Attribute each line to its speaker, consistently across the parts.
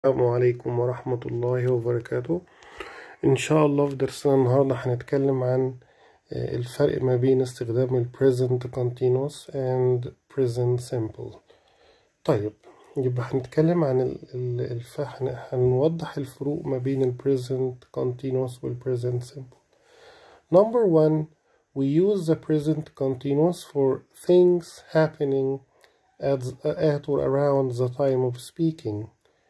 Speaker 1: السلام عليكم ورحمة الله وبركاته إن شاء الله في درسنا النهاردة هنتكلم عن آه، الفرق ما بين استخدام ال present continuous and present simple طيب يبقى هنتكلم عن ال ال الف... هن- هنوضح الفروق ما بين ال present continuous وال present simple Number one we use the present continuous for things happening at, at or around the time of speaking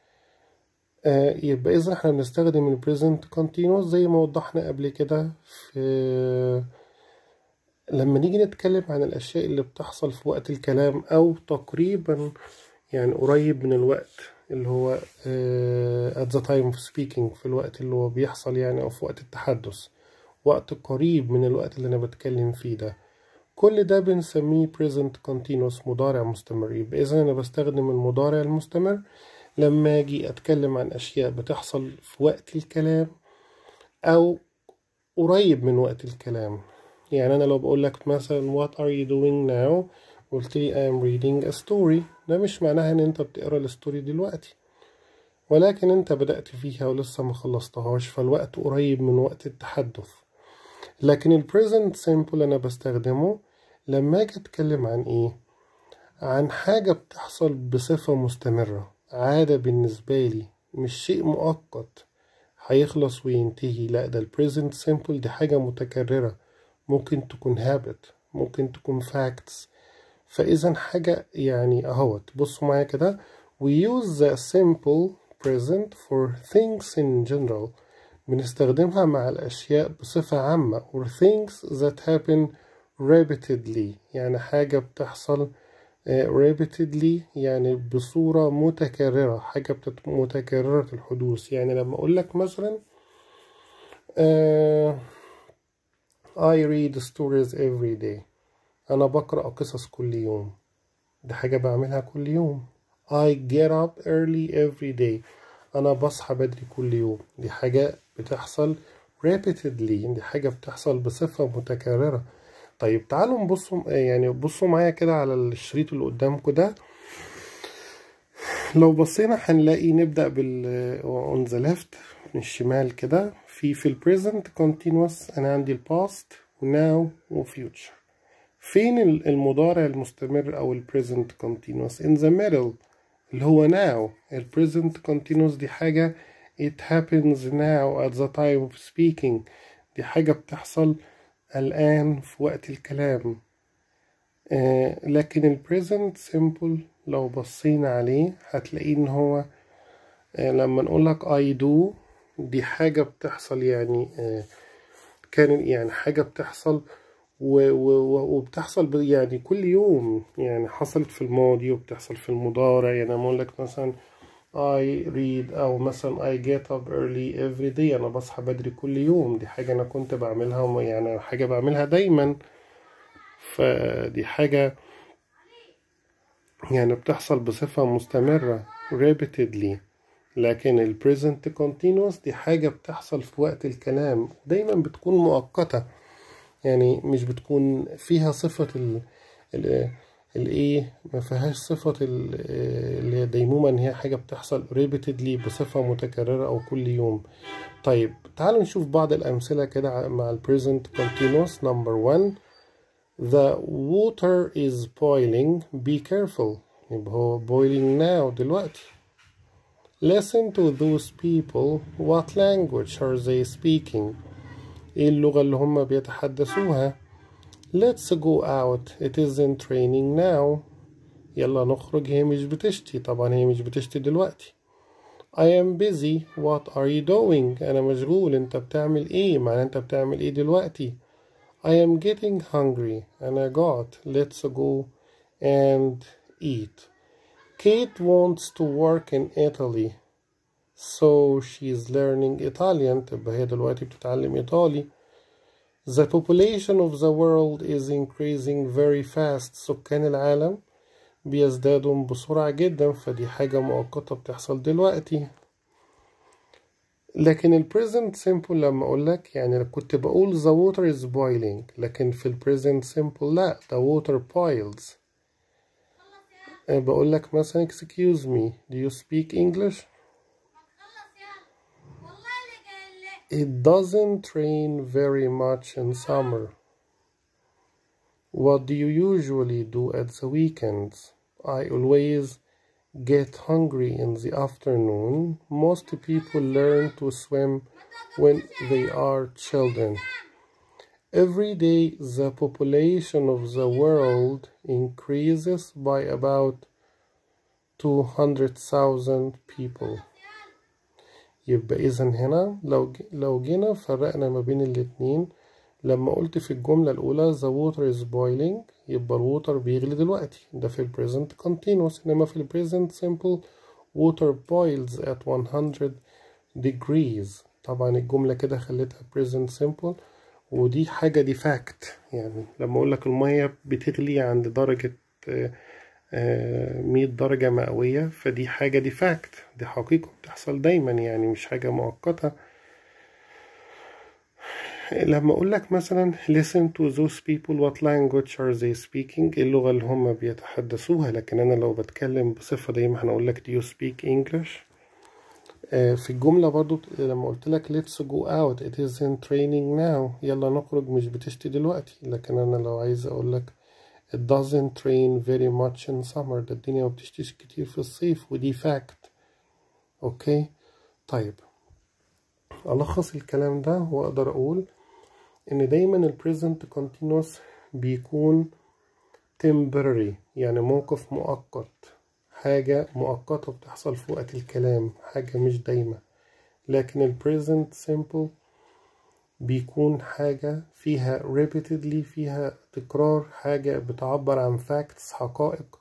Speaker 1: آه، يبقى إذا احنا بنستخدم ال present continuous زي ما وضحنا قبل كده في لما نيجي نتكلم عن الأشياء اللي بتحصل في وقت الكلام أو تقريبا يعني قريب من الوقت اللي هو آه، at the time of speaking في الوقت اللي هو بيحصل يعني أو في وقت التحدث وقت قريب من الوقت اللي أنا بتكلم فيه ده كل ده بنسميه present continuous مضارع مستمر يبقى إذا أنا بستخدم المضارع المستمر لما أجي أتكلم عن أشياء بتحصل في وقت الكلام أو قريب من وقت الكلام يعني أنا لو بقول لك مثلا what are you doing now قلت لي I am reading a story ده مش معناها إن أنت بتقرأ الستوري دلوقتي ولكن أنت بدأت فيها ولسه ما خلصتهاش فالوقت قريب من وقت التحدث لكن ال present simple أنا بستخدمه لما أجي أتكلم عن إيه عن حاجة بتحصل بصفة مستمرة عادة بالنسبة لي مش شيء مؤقت هيخلص وينتهي لا ده ال present simple دي حاجة متكررة ممكن تكون habit ممكن تكون facts فإذا حاجة يعني أهوت بصوا معايا كده we use the simple present for things in general بنستخدمها مع الأشياء بصفة عامة or things that happen repeatedly يعني حاجة بتحصل آه، repeatedly يعني بصورة متكررة حاجة بتت... متكررة الحدوث يعني لما أقول لك مثلا آه I read stories every day أنا بقرأ قصص كل يوم دي حاجة بعملها كل يوم I get up early every day أنا بصحى بدري كل يوم دي حاجة بتحصل repeatedly دي حاجة بتحصل بصفة متكررة طيب تعالوا نبصوا يعني بصوا معايا كده على الشريط اللي قدامكم ده لو بصينا هنلاقي نبدأ بال on the left من الشمال كده في في ال present continuous أنا عندي ال past و now و future فين ال- المضارع المستمر أو ال present continuous in the middle اللي هو now ال present continuous دي حاجة it happens now at the time of speaking دي حاجة بتحصل الآن في وقت الكلام آه لكن ال present simple لو بصينا عليه هتلاقيه إن هو آه لما نقول لك I do دي حاجة بتحصل يعني آه كان يعني حاجة بتحصل و و و- وبتحصل ب- يعني كل يوم يعني حصلت في الماضي وبتحصل في المضارع يعني أنا أقول لك مثلا I read أو مثلا I get up early every day أنا بصحى بدري كل يوم دي حاجة أنا كنت بعملها وما- يعني حاجة بعملها دايما فدي حاجة يعني بتحصل بصفة مستمرة repeatedly لكن ال present continuous دي حاجة بتحصل في وقت الكلام دايما بتكون مؤقتة يعني مش بتكون فيها صفة ال ال الايه ما فيهاش صفة ال- اللي هي ديمومة ان هي حاجة بتحصل repeatedly بصفة متكررة او كل يوم طيب تعالوا نشوف بعض الأمثلة كده مع ال present continuous number one The water is boiling be careful يبقى هو boiling now دلوقتي Listen to those people what language are they speaking ايه اللغة اللي هم بيتحدثوها Let's go out it isn't raining now يلا نخرج هي مش بتشتي طبعا هي مش بتشتي دلوقتي I am busy what are you doing أنا مشغول أنت بتعمل إيه معنى أنت بتعمل إيه دلوقتي I am getting hungry أنا جعت let's go and eat Kate wants to work in Italy so she's learning Italian تبقى هي دلوقتي بتتعلم إيطالي The population of the world is increasing very fast سكان العالم بيزدادوا بسرعة جدا فدي حاجة مؤقتة بتحصل دلوقتي لكن ال present simple لما أقول لك يعني لو كنت بقول the water is boiling لكن في ال present simple لا the water boils بقول لك مثلا excuse me do you speak English It doesn't rain very much in summer. What do you usually do at the weekends? I always get hungry in the afternoon. Most people learn to swim when they are children. Every day, the population of the world increases by about 200,000 people. يبقى إذا هنا لو لو جينا فرقنا ما بين الاتنين لما قلت في الجملة الأولى the water is boiling يبقى الووتر بيغلي دلوقتي ده في ال present continuous إنما في ال present simple water boils at 100 degrees طبعا الجملة كده خليتها present simple ودي حاجة دي فاكت يعني لما أقول لك المية بتغلي عند درجة مية درجة مئوية فدي حاجة دي فاكت دي حقيقة بتحصل دايما يعني مش حاجة مؤقتة لما أقول لك مثلا listen to those people what language are they speaking اللغة اللي هم بيتحدثوها لكن أنا لو بتكلم بصفة دايما هنقول لك do you speak English في الجملة برضو لما قلت لك let's go out it isn't raining now يلا نخرج مش بتشتي دلوقتي لكن أنا لو عايز أقول لك it doesn't rain very much in summer ده الدنيا ما بتشتيش كتير في الصيف ودي fact أوكي طيب ألخص الكلام ده وأقدر أقول إن دايما ال present continuous بيكون temporary يعني موقف مؤقت حاجة مؤقتة بتحصل في وقت الكلام حاجة مش دايمة لكن ال present simple بيكون حاجة فيها repeatedly فيها تكرار حاجة بتعبر عن facts حقائق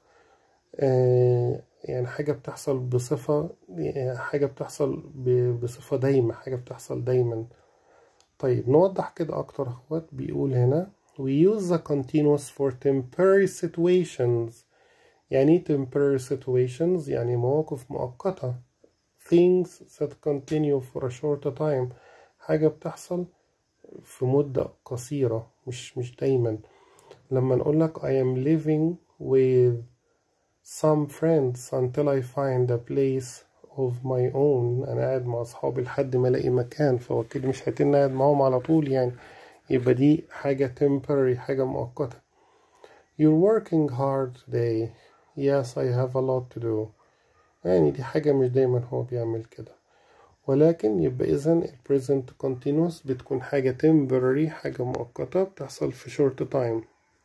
Speaker 1: آه يعني حاجة بتحصل بصفة حاجة بتحصل بصفة دايمة حاجة بتحصل دايما طيب نوضح كده أكتر أخوات بيقول هنا we use the continuous for temporary situations يعني temporary situations يعني مواقف مؤقتة things that continue for a short time حاجة بتحصل في مدة قصيرة مش مش دايما لما نقول لك I am living with some friends until I find a place of my own أنا قاعد مع أصحابي لحد ما ألاقي مكان فهو كده مش هتني قاعد معاهم على طول يعني يبقى دي حاجة temporary حاجة مؤقتة You're working hard today Yes I have a lot to do يعني دي حاجة مش دايما هو بيعمل كده ولكن يبقى إذا ال present continuous بتكون حاجة temporary حاجة مؤقتة بتحصل في short time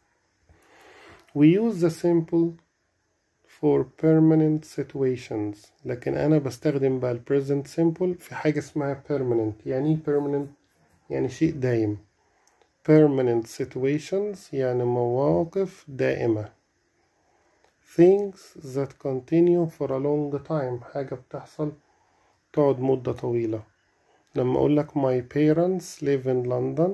Speaker 1: We use the simple for permanent situations لكن أنا بستخدم بقى ال present simple في حاجة اسمها permanent يعني إيه permanent يعني شيء دايم permanent situations يعني مواقف دائمة things that continue for a long time حاجة بتحصل تقعد مدة طويلة لما أقول لك my parents live in London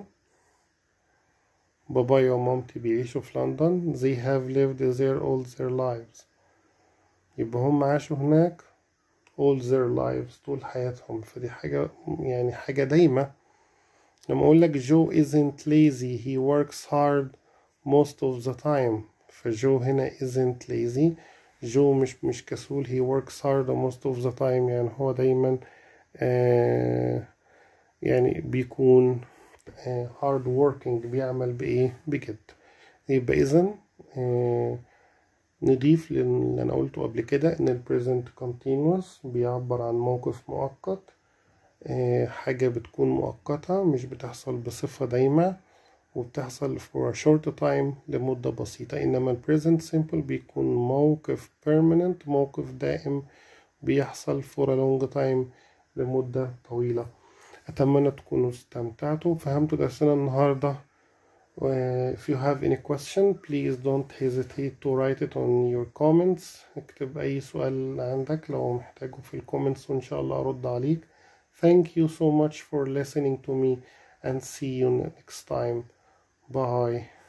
Speaker 1: بابايا ومامتي بيعيشوا في لندن they have lived there all their lives يبقى هم عاشوا هناك all their lives طول حياتهم فدي حاجة يعني حاجة دايمة لما أقول لك جو isn't lazy he works hard most of the time فجو هنا isn't lazy جو مش مش كسول he works hard most of the time يعني هو دايما آه يعني بيكون آه hard working بيعمل بإيه بجد يبقى إذا آه نضيف للي أنا قلته قبل كده إن ال present continuous بيعبر عن موقف مؤقت آه حاجة بتكون مؤقتة مش بتحصل بصفة دايمة وبتحصل for a short time لمدة بسيطة إنما ال present simple بيكون موقف permanent موقف دائم بيحصل for a long time لمدة طويلة أتمنى تكونوا استمتعتوا فهمتوا درسنا النهاردة if you have any question please don't hesitate to write it on your comments اكتب أي سؤال عندك لو محتاجه في الكومنتس وإن شاء الله أرد عليك thank you so much for listening to me and see you next time Bye.